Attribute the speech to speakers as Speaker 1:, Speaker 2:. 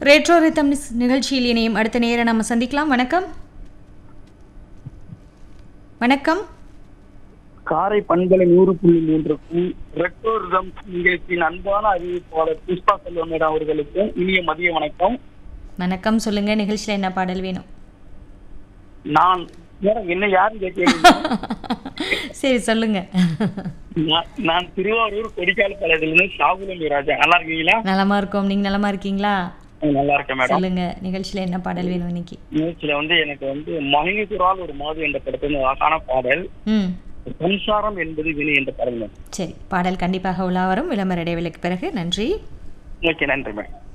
Speaker 1: retro ரித்தம் நிகழ்ச்சியில் இணையும் அடுத்த நேரம் நம்ம சந்திக்கலாம் வணக்கம் வணக்கம்
Speaker 2: காரை பண்பலை நூறு புள்ளி மூன்றுக்கும் ரெட்டோரிதம் நிகழ்ச்சியின் அன்பான அறிவிப்பாளர் புஷ்பா செல்வம் மேடம் அவர்களுக்கு இனிய மதிய வணக்கம்
Speaker 1: வணக்கம் சொல்லுங்க நிகழ்ச்சியில் என்ன பாடல் வேணும்
Speaker 2: நான் மேடம் என்ன யாரும் கேட்கிறீங்க
Speaker 1: சரி சொல்லுங்க
Speaker 2: நான்- நான் திருவாரூர் கொடிக்கால பாளையத்திலிருந்து சாகுலம் ராஜா நல்லா இருக்கீங்களா
Speaker 1: நலமா இருக்கோம் நீங்க நலமா இருக்கீங்களா
Speaker 2: நல்லா இருக்கேன் மேடம்
Speaker 1: சொல்லுங்க நிகழ்ச்சியில் என்ன பாடல் வேணும் இன்னைக்கு
Speaker 2: நிகழ்ச்சியில வந்து எனக்கு வந்து மகிழ்ச்சிரால் ஒரு மாது என்ற படத்தில் அழகான பாடல்
Speaker 1: ம்
Speaker 2: சம்சாரம் என்பது வினை என்ற பாடல் மேடம்
Speaker 1: சரி பாடல் கண்டிப்பாக உலா வரும் விளம்பர இடைவெளிக்கு பிறகு நன்றி
Speaker 2: ஓகே நன்றி மேடம்